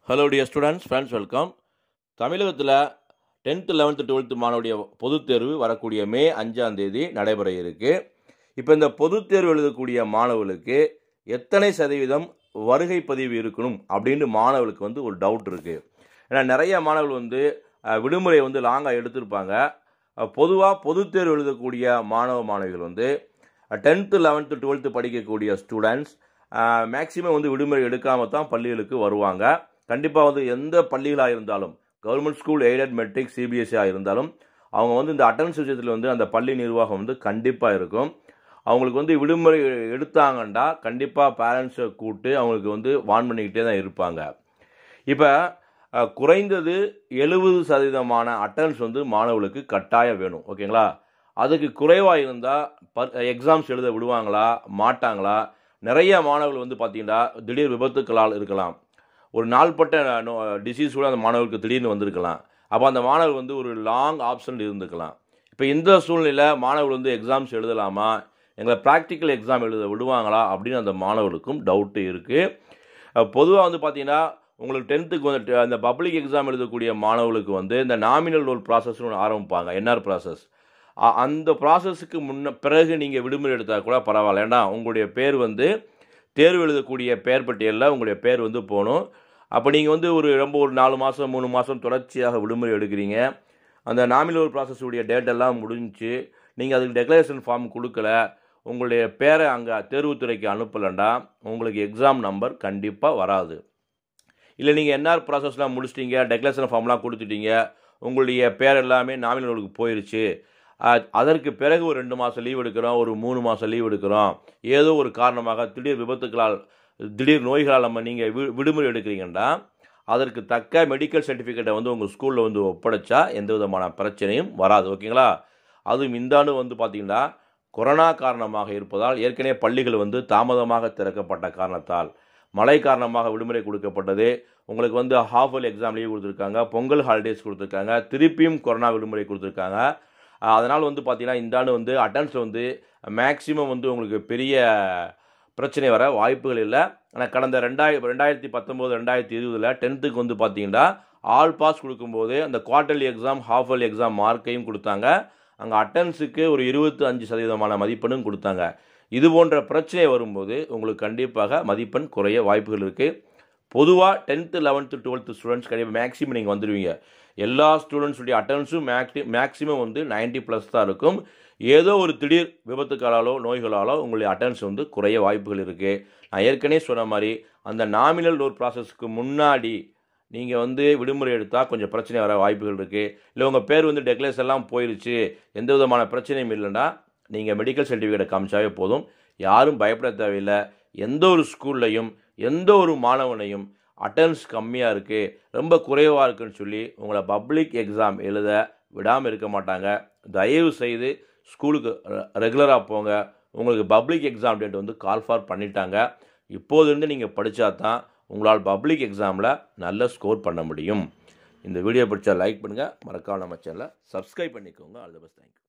hello dear students friends welcome தமிழகத்தில் tenth eleventh twelfth மாணவருடைய பொதுத் தேர்வு வரக்கூடிய மே அஞ்சாம் தேதி நடைபெற இருக்கு இப்போ இந்த பொதுத் தேர்வு எழுதக்கூடிய மாணவர்களுக்கு எத்தனை சதவீதம் வருகை பதிவு இருக்கணும் அப்படின்னு மாணவர்களுக்கு வந்து ஒரு டவுட் இருக்குது ஏன்னா நிறைய மாணவர்கள் வந்து அஹ், விடுமுறை வந்து லாங்காக எடுத்திருப்பாங்க பொதுவாக பொதுத் தேர்வு எழுதக்கூடிய மாணவ மாணவிகள் வந்து டென்த்து லெவன்த்து டுவெல்த்து படிக்கக்கூடிய ஸ்டூடெண்ட்ஸ் மேக்ஸிமம் வந்து விடுமுறை எடுக்காம தான் பள்ளிகளுக்கு வருவாங்க கண்டிப்பாக வந்து எந்த பள்ளிகளாக இருந்தாலும் கவர்மெண்ட் ஸ்கூல் எய்டட் மெட்ரிக் சிபிஎஸ்சியாக இருந்தாலும் அவங்க வந்து இந்த அட்டன்ஸ் விஷயத்தில் வந்து அந்த பள்ளி நிர்வாகம் வந்து கண்டிப்பாக இருக்கும் அவங்களுக்கு வந்து விடுமுறை எடுத்தாங்கன்னா கண்டிப்பாக பேரண்ட்ஸை கூப்பிட்டு அவங்களுக்கு வந்து வான் பண்ணிக்கிட்டே தான் இருப்பாங்க இப்போ அஹ், குறைந்தது எழுபது சதவீதமான அட்டன்ஸ் வந்து மாணவர்களுக்கு கட்டாயம் வேணும் ஓகேங்களா அதுக்கு குறைவாக இருந்தால் ப எக்ஸாம்ஸ் எழுத விடுவாங்களா மாட்டாங்களா நிறைய மாணவர்கள் வந்து பார்த்தீங்கன்னா திடீர் விபத்துக்களால் இருக்கலாம் ஒரு நாள்பட்ட டிசீஸ் கூட அந்த மாணவர்களுக்கு திடீர்னு வந்திருக்கலாம் அப்போ அந்த மாணவர் வந்து ஒரு லாங் ஆப்ஷன் இருந்துக்கலாம் இப்போ இந்த சூழ்நிலையில் மாணவர்கள் வந்து எக்ஸாம்ஸ் எழுதலாமா எங்களை ப்ராக்டிக்கல் எக்ஸாம் எழுத விடுவாங்களா அப்படின்னு அந்த மாணவர்களுக்கும் டவுட்டு இருக்குது பொதுவாக வந்து பார்த்தீங்கன்னா உங்களுக்கு டென்த்துக்கு வந்து அந்த பப்ளிக் எக்ஸாம் எழுதக்கூடிய மாணவர்களுக்கு வந்து இந்த நாமினல் ரோல் ப்ராசஸ்னு ஒன்று ஆரம்பிப்பாங்க என்ஆர் ப்ராசஸ் அந்த ப்ராசஸுக்கு முன்ன பிறகு நீங்கள் விடுமுறை எடுத்தால் கூட பரவாயில்ல ஏன்னா உங்களுடைய பேர் வந்து தேர்வு எழுதக்கூடிய பெயர் பட்டியலில் உங்களுடைய பேர் வந்து போகணும் அப்போ நீங்கள் வந்து ஒரு ரொம்ப ஒரு நாலு மாதம் மூணு மாதம் தொடர்ச்சியாக விடுமுறை எடுக்கிறீங்க அந்த நாமினல் ப்ராசஸ் உடைய டேட் எல்லாம் முடிஞ்சுச்சு நீங்கள் அதுக்கு டெக்ளரேஷன் ஃபார்ம் கொடுக்கல உங்களுடைய பேரை அங்கே தேர்வுத்துறைக்கு அனுப்பலண்டா உங்களுக்கு எக்ஸாம் நம்பர் கண்டிப்பாக வராது இல்லை நீங்கள் என்ஆர் ப்ராசஸ்லாம் முடிச்சிட்டீங்க டெக்ளரேஷன் ஃபார்ம்லாம் கொடுத்துட்டீங்க உங்களுடைய பேர் எல்லாமே நாமினலுக்கு போயிருச்சு அஹ், அதற்கு பிறகு ஒரு ரெண்டு மாதம் லீவ் எடுக்கிறோம் ஒரு மூணு மாதம் லீவ் எடுக்கிறோம் ஏதோ ஒரு காரணமாக திடீர் விபத்துக்களால் திடீர் நோய்களால் நம்ம நீங்கள் வி விடுமுறை எடுக்கிறீங்கன்னா அதற்கு தக்க மெடிக்கல் சர்டிஃபிகேட்டை வந்து உங்கள் ஸ்கூலில் வந்து ஒப்படைச்சா எந்த விதமான பிரச்சனையும் வராது ஓகேங்களா அதுவும் இந்த ஆண்டு வந்து பார்த்திங்கன்னா கொரோனா காரணமாக இருப்பதால் ஏற்கனவே பள்ளிகள் வந்து தாமதமாக திறக்கப்பட்ட காரணத்தால் மழை காரணமாக விடுமுறை கொடுக்கப்பட்டது உங்களுக்கு வந்து ஹாஃப் இயர்லி எக்ஸாம் லீவ் கொடுத்துருக்காங்க பொங்கல் ஹாலிடேஸ் கொடுத்துருக்காங்க திருப்பியும் கொரோனா விடுமுறை கொடுத்துருக்காங்க அதனால் வந்து பார்த்தீங்கன்னா இந்த ஆண்டு வந்து அட்டன்ஸ் வந்து மேக்ஸிமம் வந்து உங்களுக்கு பெரிய பிரச்சனை வர வாய்ப்புகள் இல்லை ஆனால் கடந்த ரெண்டாயிர ரெண்டாயிரத்தி பத்தொம்போது ரெண்டாயிரத்தி இருபதில் டென்த்துக்கு வந்து பார்த்தீங்கன்னா ஆல் பாஸ் கொடுக்கும்போது அந்த quarterly exam half yearly exam மார்க்கையும் கொடுத்தாங்க அங்கே அட்டன்ஸுக்கு ஒரு இருபத்தி அஞ்சு சதவீதமான மதிப்பெண்ணும் கொடுத்தாங்க இது போன்ற பிரச்சனை வரும்போது உங்களுக்கு கண்டிப்பாக மதிப்பெண் குறைய வாய்ப்புகள் இருக்குது பொதுவாக டென்த்து லெவன்த்து டுவெல்த்து ஸ்டூடெண்ட்ஸ் கண்டிப்பாக மேக்ஸிமம் நீங்கள் வந்துடுவீங்க எல்லா ஸ்டூடெண்ட்ஸுடைய அட்டன்ஸும் மேக்ஸி மேக்ஸிமம் வந்து 90 ப்ளஸ் தான் இருக்கும் ஏதோ ஒரு திடீர் விபத்துக்களாலோ நோய்களாலோ உங்களுடைய அட்டன்ஸ் வந்து குறைய வாய்ப்புகள் இருக்குது நான் ஏற்கனவே சொன்ன மாதிரி அந்த நாமினல் டோர் ப்ராசஸ்க்கு முன்னாடி நீங்கள் வந்து விடுமுறை எடுத்தால் கொஞ்சம் பிரச்சனை வர வாய்ப்புகள் இருக்குது இல்லை உங்கள் பேர் வந்து டெக்லேஸ் எல்லாம் போயிருச்சு எந்த விதமான பிரச்சனையும் இல்லைன்னா நீங்கள் மெடிக்கல் சர்டிஃபிகேட்டை காமிச்சாவே போதும் யாரும் பயப்பட தேவையில்லை எந்த ஒரு ஸ்கூல்லையும் எந்த ஒரு மாணவனையும் அட்டன்ஸ் கம்மியாக இருக்குது ரொம்ப குறைவாக இருக்குன்னு சொல்லி உங்களை பப்ளிக் எக்ஸாம் எழுத விடாமல் இருக்க மாட்டாங்க தயவு செய்து ஸ்கூலுக்கு ரெகுலராக போங்க உங்களுக்கு பப்ளிக் எக்ஸாம் டேட் வந்து கால் ஃபார் பண்ணிட்டாங்க இப்போதிருந்து நீங்கள் படித்தா தான் உங்களால் பப்ளிக் எக்ஸாமில் நல்ல ஸ்கோர் பண்ண முடியும் இந்த வீடியோ பிடிச்சா லைக் பண்ணுங்கள் மறக்காம நம்ம சேனலை சப்ஸ்கிரைப் பண்ணிக்கோங்க ஆல் த பெஸ்ட் தேங்க்யூ